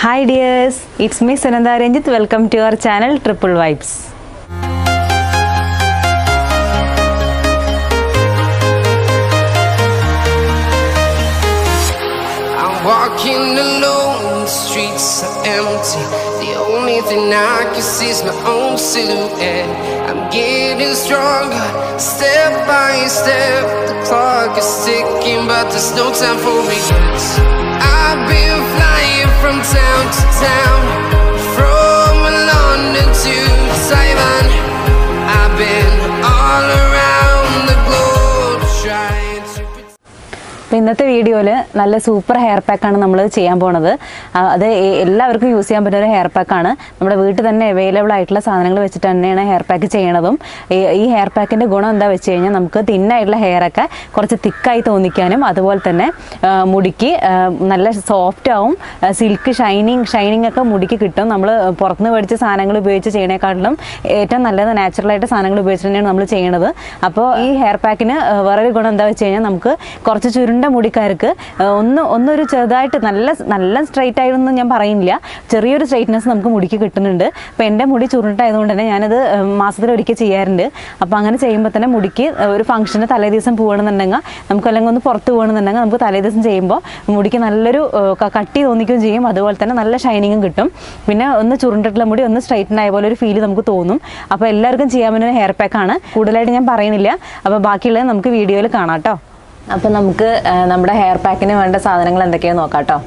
Hi dears it's me Sunanda Ranjith welcome to our channel triple vibes I'm walking alone, the streets are empty. The only thing I can see is my own silhouette. I'm getting stronger, step by step. The clock is ticking, but there's no time for regrets. I've been flying from town to town, from London to Taiwan. I've been all around the globe trying to. അപ്പോൾ ഇന്നത്തെ വീഡിയോയിൽ നല്ല super hair പാക്കാണ് നമ്മൾ ചെയ്യാൻ പോണത് ആ, അത് എ- എല്ലാവർക്കും യൂസ് ചെയ്യാൻ പറ്റുന്ന ഒരു ഹെയർ പാക്കാണ് നമ്മുടെ വീട്ടിൽ തന്നെ അവൈലബിൾ ആയിട്ടുള്ള സാധനങ്ങൾ വെച്ചിട്ട് തന്നെയാണ് ഹെയർ പാക്ക് ചെയ്യണതും ഈ ഈ ഹെയർ പാക്കിൻ്റെ ഗുണം എന്താ വെച്ച് കഴിഞ്ഞാൽ നമുക്ക് തിന്നായിട്ടുള്ള ഹെയറൊക്കെ കുറച്ച് തിക്കായി തോന്നിക്കാനും അതുപോലെ തന്നെ ആ, മുടിക്ക് ആ, നല്ല സോഫ്റ്റ് ആവും സിൽക്ക് ഷൈനിങ് ഷൈനിങ് ഒക്കെ മുടിക്ക് കിട്ടും നമ്മൾ പുറത്തുനിന്ന് മേടിച്ച സാധനങ്ങൾ ഉപയോഗിച്ച് ചെയ്യണേക്കാട്ടിലും ഏറ്റവും നല്ലത് നാച്ചുറലായിട്ട് സാധനങ്ങൾ ഉപയോഗിച്ച് തന്നെയാണ് നമ്മൾ ചെയ്യണത് അപ്പോൾ ഈ ഹെയർ പാക്കിന് വേറൊരു ഗുണം എന്താ വെച്ച് കഴിഞ്ഞാൽ നമുക്ക് കുറച്ച് ചുരുണ്ട മുടിക്കാർക്ക് ആ, ഒന്ന് ഒന്നൊരു ചെറുതായിട്ട് നല്ല നല്ല സ്ട്രൈറ്റ് ആയതൊന്നും ഞാൻ പറയുന്നില്ല ചെറിയൊരു സ്ട്രൈറ്റ്നെസ് നമുക്ക് മുടിക്ക് കിട്ടുന്നുണ്ട് അപ്പോൾ എൻ്റെ മുടി ചുരുണ്ടായതുകൊണ്ട് തന്നെ ഞാനത് ആ, മാസത്തിലൊരിക്കൽ ചെയ്യാറുണ്ട് അപ്പോൾ അങ്ങനെ ചെയ്യുമ്പോൾ തന്നെ മുടിക്ക് ഒരു ഫംഗ്ഷന് തലേ ദിവസം പോകണമെന്നുണ്ടെങ്കിൽ നമുക്ക് അല്ലെങ്കിൽ ഒന്ന് പുറത്ത് പോകണമെന്നുണ്ടെങ്കിൽ നമുക്ക് തലേ ദിവസം ചെയ്യുമ്പോൾ മുടിക്ക് നല്ലൊരു ആ, ക- കട്ടി തോന്നിക്കുകയും ചെയ്യും അതുപോലെ തന്നെ നല്ല ഷൈനിങ്ങും കിട്ടും പിന്നെ ഒന്ന് ചുരുണ്ടിട്ടുള്ള മുടി ഒന്ന് സ്ട്രൈറ്റൻ ആയ പോലെ ഒരു ഫീൽ നമുക്ക് തോന്നും അപ്പോൾ എല്ലാവർക്കും ചെയ്യാൻ പറ്റുന്ന ഹെയർ പാക്കാണ് കൂടുതലായിട്ട് ഞാൻ പറയുന്നില്ല അപ്പോൾ ബാക്കിയുള്ളത് നമുക്ക് വീഡിയോയിൽ കാണാം കേട്ടോ അപ്പോൾ നമുക്ക് ആ, നമ്മുടെ ഹെയർ പാക്കിന് വേണ്ട സാധനങ്ങൾ എന്തൊക്കെയാണെന്ന് നോക്കാം കേട്ടോ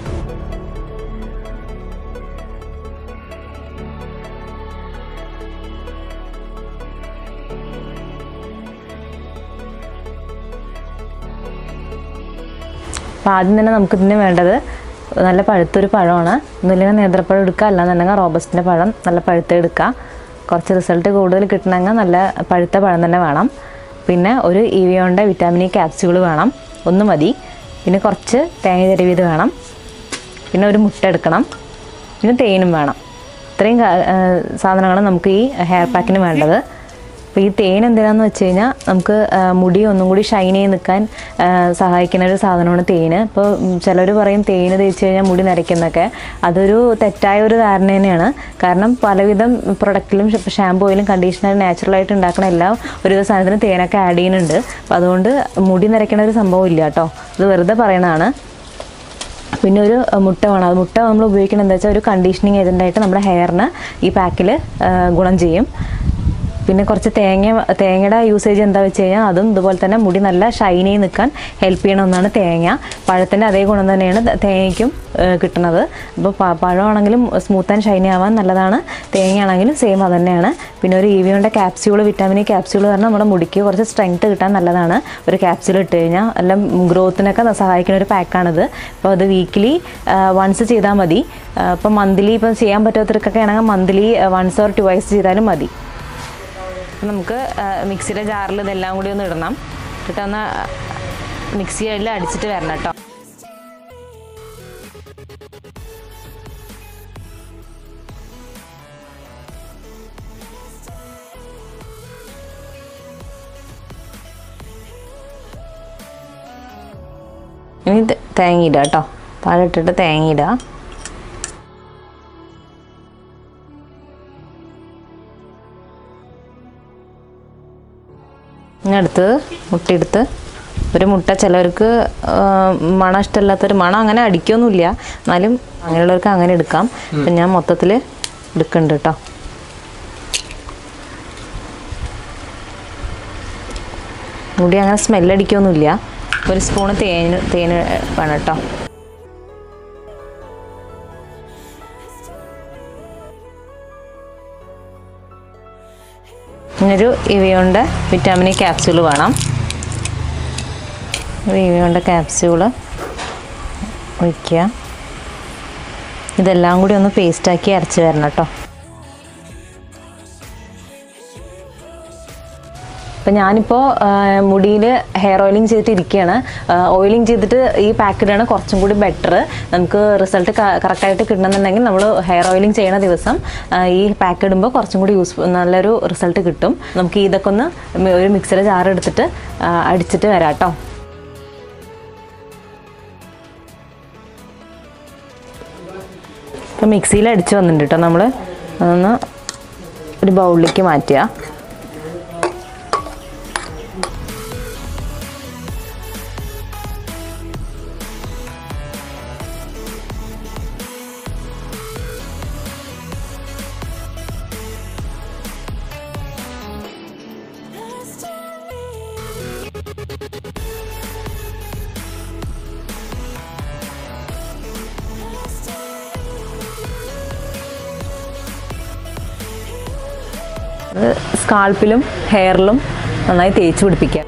അപ്പോൾ ആദ്യം തന്നെ നമുക്ക് ഇതിന് വേണ്ടത് നല്ല പഴുത്തൊരു പഴമാണ് ഒന്നുമില്ലെങ്കിൽ നേന്ത്രപ്പഴം എടുക്കുക അല്ലാന്നുണ്ടെങ്കിൽ റോബസ്റ്റിൻ്റെ പഴം നല്ല പഴുത്ത എടുക്കുക കുറച്ച് റിസൾട്ട് കൂടുതൽ കിട്ടണമെങ്കിൽ നല്ല പഴുത്ത പഴം തന്നെ വേണം പിന്നെ ഒരു ഇവിയോണ്ട വിറ്റാമിൻ ഇ ക്യാപ്സ്യൂൾ വേണം ഒന്ന് മതി പിന്നെ കുറച്ച് തേങ്ങ ചെരുവിത് വേണം പിന്നെ ഒരു മുട്ട എടുക്കണം പിന്നെ തേനും വേണം ഇത്രയും കാ- ആ, സാധനങ്ങളാണ് നമുക്ക് ഈ ഹെയർ പാക്കിന് വേണ്ടത് അപ്പോൾ ഈ തേൻ എന്തിനാന്ന് വെച്ച് കഴിഞ്ഞാൽ നമുക്ക് ആ, മുടി ഒന്നും കൂടി ഷൈൻ ചെയ്ത് നിൽക്കാൻ ആ, സഹായിക്കുന്ന ഒരു സാധനമാണ് തേന് ഇപ്പോൾ ചിലർ പറയും തേന് തേച്ച് കഴിഞ്ഞാൽ മുടി നരയ്ക്കുന്നൊക്കെ അതൊരു തെറ്റായ ഒരു ധാരണ തന്നെയാണ് കാരണം പലവിധം പ്രൊഡക്റ്റിലും ഷാമ്പൂ ഓയിലും കണ്ടീഷണർ നാച്ചുറലായിട്ട് ഉണ്ടാക്കുന്ന എല്ലാം ഒരുവിധ സാധനത്തിന് തേനൊക്കെ ആഡ് ചെയ്യുന്നുണ്ട് അപ്പോൾ അതുകൊണ്ട് മുടി നരയ്ക്കണ ഒരു സംഭവം ഇല്ല കേട്ടോ ഇത് വെറുതെ പറയണതാണ് പിന്നെ ഒരു അഹ്, മുട്ട വേണം അത് മുട്ട നമ്മൾ ഉപയോഗിക്കുന്നത് എന്താ വെച്ചാൽ ഒരു കണ്ടീഷനിങ് ഏജൻ്റായിട്ട് നമ്മുടെ ഹെയറിന് ഈ പാക്കിൽ ഗുണം ചെയ്യും പിന്നെ കുറച്ച് തേങ്ങ തേങ്ങയുടെ യൂസേജ് എന്താ വെച്ച് കഴിഞ്ഞാൽ അതും ഇതുപോലെ തന്നെ മുടി നല്ല ഷൈനി ചെയ്ത് നിൽക്കാൻ ഹെൽപ്പ് ചെയ്യണ ഒന്നാണ് തേങ്ങ പഴത്തിൻ്റെ അതേ ഗുണം തന്നെയാണ് ത- തേങ്ങയ്ക്കും ഏഹ്, കിട്ടുന്നത് അപ്പോൾ പ- പഴമാണെങ്കിലും സ്മൂത്ത് ആൻഡ് ഷൈനി ആവാൻ നല്ലതാണ് തേങ്ങയാണെങ്കിലും സെയിം അത് തന്നെയാണ് പിന്നെ ഒരു ഇവിയുടെ ക്യാപ്സ്യൂൾ വിറ്റാമിൻ ഇ ക്യാപ്സ്യൂൾ പറഞ്ഞാൽ നമ്മുടെ മുടിക്ക് കുറച്ച് സ്ട്രെങ്ത് കിട്ടാൻ നല്ലതാണ് ഒരു ക്യാപ്സ്യൂൾ ഇട്ട് കഴിഞ്ഞാൽ എല്ലാം ഗ്രോത്തിനൊക്കെ സഹായിക്കുന്ന ഒരു പാക്കാണിത് അപ്പോൾ അത് വീക്കിലി വൺസ് ചെയ്താൽ മതി ഇപ്പോൾ മന്ത്ലി ഇപ്പം ചെയ്യാൻ പറ്റാത്തവർക്കൊക്കെ ആണെങ്കിൽ monthly once or twice ചെയ്താലും മതി അപ്പം നമുക്ക് മിക്സിയുടെ ജാറിൽ ഇതെല്ലാം കൂടി ഒന്ന് ഇടണം എന്നിട്ട് ഒന്ന് മിക്സിയിൽ അടിച്ചിട്ട് വരണം കേട്ടോ ഇനി ത- തേങ്ങ ഇടുക കേട്ടോ താഴെ ഇട്ടിട്ട് തേങ്ങ ഇടുക ഇനി അടുത്തത് മുട്ടയെടുത്ത് ഒരു മുട്ട ചിലവർക്ക് ആ, മണം ഇഷ്ടമില്ലാത്തൊരു മണം അങ്ങനെ അടിക്കൊന്നുമില്ല എന്നാലും അങ്ങനെയുള്ളവർക്ക് അങ്ങനെ എടുക്കാം അപ്പം ഞാൻ മൊത്തത്തിൽ എടുക്കുന്നുണ്ട് കേട്ടോ മുടി അങ്ങനെ സ്മെല്ലടിക്കൊന്നുമില്ല ഒരു സ്പൂണ് തേന് തേന് വേണം കേട്ടോ ഇങ്ങനൊരു ഇവയുണ്ട വിറ്റാമിൻ ഇ ക്യാപ്സ്യൂൾ വേണം ഒരു ഇവയുണ്ട ക്യാപ്സ്യൂള് ഒഴിക്കുക ഇതെല്ലാം കൂടി ഒന്ന് പേസ്റ്റാക്കി അരച്ച് വരണം കേട്ടോ അപ്പം ഞാനിപ്പോൾ മുടിയിൽ ഹെയർ ഓയിലിംഗ് ചെയ്തിട്ട് ഇരിക്കുകയാണ് ഓയിലിംഗ് ചെയ്തിട്ട് ഈ പാക്കിലാണ് കുറച്ചും കൂടി ബെറ്റർ നമുക്ക് റിസൾട്ട് കറക്റ്റായിട്ട് കിട്ടണമെന്നുണ്ടെങ്കിൽ നമ്മൾ ഹെയർ ഓയിലിംഗ് ചെയ്യണ ദിവസം ആ, ഈ പാക്ക് ഇടുമ്പോൾ കുറച്ചും കൂടി യൂസ് നല്ലൊരു റിസൾട്ട് കിട്ടും നമുക്ക് ഇതൊക്കെ ഒന്ന് മി- ഒരു മിക്സിയുടെ ജാർ എടുത്തിട്ട് ആ, അടിച്ചിട്ട് വരാം കേട്ടോ ഇപ്പം മിക്സിയിൽ അടിച്ച് വന്നിട്ടുണ്ട് കേട്ടോ നമ്മൾ അതൊന്ന് ഒരു ബൗളിലേക്ക് മാറ്റുക സ്കാൾപ്പിലും ഹെയറിലും നന്നായി തേച്ച് പിടിപ്പിക്കുക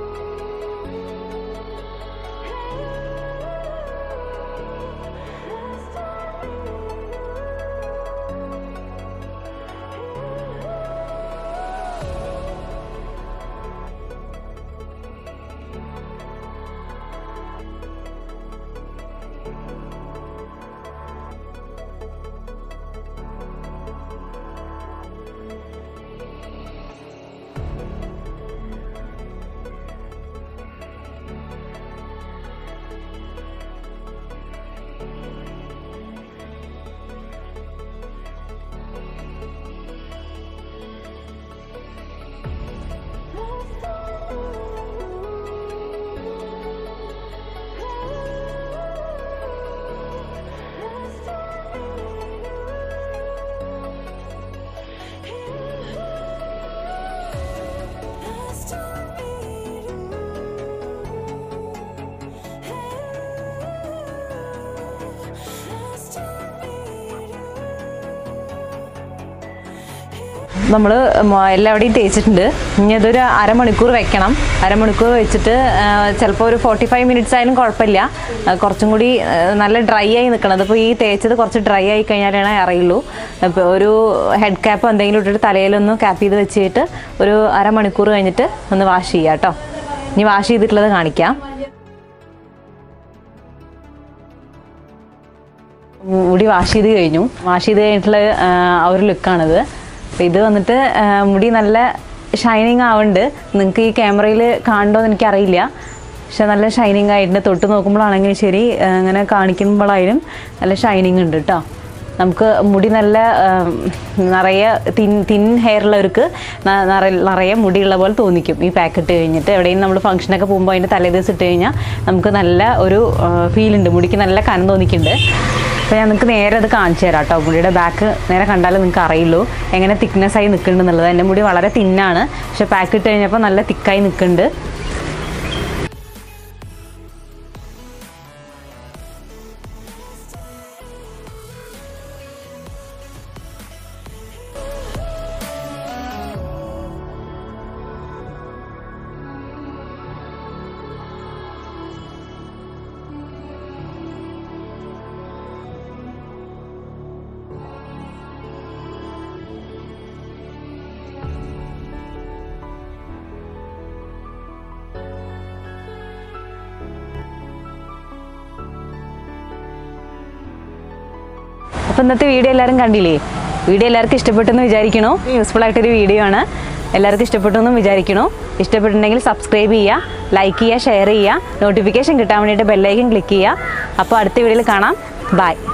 നമ്മൾ എല്ലാവിടെയും തേച്ചിട്ടുണ്ട് ഇനി അതൊരു അരമണിക്കൂർ വെക്കണം അരമണിക്കൂർ വെച്ചിട്ട് ചിലപ്പോൾ ഒരു ഫോർട്ടി ഫൈവ് മിനിറ്റ്സ് ആയാലും കുഴപ്പമില്ല ആ, കുറച്ചും കൂടി ആ, നല്ല ഡ്രൈ ആയി നിൽക്കണം അതിപ്പോൾ ഈ തേച്ചത് കുറച്ച് ഡ്രൈ ആയി കഴിഞ്ഞാലാണ് അറിയുള്ളൂ അപ്പോൾ ഒരു ഹെഡ് ക്യാപ്പ് എന്തെങ്കിലും ഇട്ടിട്ട് തലയിലൊന്ന് ക്യാപ്പ് ചെയ്ത് വെച്ചിട്ട് ഒരു അരമണിക്കൂർ കഴിഞ്ഞിട്ട് ഒന്ന് വാഷ് ചെയ്യാം കേട്ടോ ഇനി വാഷ് ചെയ്തിട്ടുള്ളത് കാണിക്കാം മുടി വാഷ് ചെയ്ത് കഴിഞ്ഞു വാഷ് ചെയ്ത് കഴിഞ്ഞിട്ടുള്ള ആ, ആ ഒരു ലുക്കാണിത് അപ്പോൾ ഇത് വന്നിട്ട് ആ, മുടി നല്ല ഷൈനിങ് ആവുന്നുണ്ട് നിങ്ങൾക്ക് ഈ ക്യാമറയിൽ കാണുമോ എന്ന് എനിക്കറിയില്ല പക്ഷെ നല്ല ഷൈനിങ് ആയിട്ടുണ്ട് തൊട്ട് നോക്കുമ്പോഴാണെങ്കിലും ശരി ആ, അങ്ങനെ കാണിക്കുമ്പോഴായാലും നല്ല ഷൈനിങ് ഉണ്ട് കേട്ടോ നമുക്ക് മുടി നല്ല ആ, നിറയെ തിൻ തിൻ ഹെയറുള്ളവർക്ക് ന- നിറ- നിറയെ മുടിയുള്ള പോലെ തോന്നിക്കും ഈ പാക്ക് ഇട്ട് കഴിഞ്ഞിട്ട് എവിടെയും നമ്മൾ ഫംഗ്ഷനൊക്കെ പോകുമ്പോൾ അതിൻ്റെ തലേദിവസം ഇട്ട് കഴിഞ്ഞാൽ നമുക്ക് നല്ല ഒരു ഫീൽ ഉണ്ട് മുടിക്ക് നല്ല കനം തോന്നിക്കുന്നുണ്ട് അപ്പോൾ ഞാൻ നിങ്ങൾക്ക് നേരെ അത് കാണിച്ചു തരാം കേട്ടോ മുടിയുടെ ബാക്ക് നേരെ കണ്ടാലേ നിങ്ങൾക്ക് അറിയുള്ളൂ എങ്ങനെ തിക്നെസ് ആയി നിൽക്കുന്നുണ്ടെന്നുള്ളത് എൻ്റെ മുടി വളരെ തിന്നാണ് പക്ഷെ പാക്ക് ഇട്ട് കഴിഞ്ഞപ്പോൾ നല്ല തിക്കായി നിൽക്കുന്നുണ്ട് അപ്പോൾ ഇന്നത്തെ വീഡിയോ എല്ലാവരും കണ്ടില്ലേ വീഡിയോ എല്ലാവർക്കും ഇഷ്ടപ്പെട്ടെന്ന് വിചാരിക്കണോ യൂസ്ഫുൾ ആയിട്ടൊരു വീഡിയോ ആണ് എല്ലാവർക്കും ഇഷ്ടപ്പെട്ടു എന്നും വിചാരിക്കണോ ഇഷ്ടപ്പെട്ടിട്ടുണ്ടെങ്കിൽ സബ്സ്ക്രൈബ് ചെയ്യുക ലൈക്ക് ചെയ്യുക ഷെയർ ചെയ്യുക നോട്ടിഫിക്കേഷൻ കിട്ടാൻ വേണ്ടിയിട്ട് ബെല്ലൈക്കൻ ക്ലിക്ക് ചെയ്യുക അപ്പോൾ അടുത്ത വീഡിയോയിൽ കാണാം ബൈ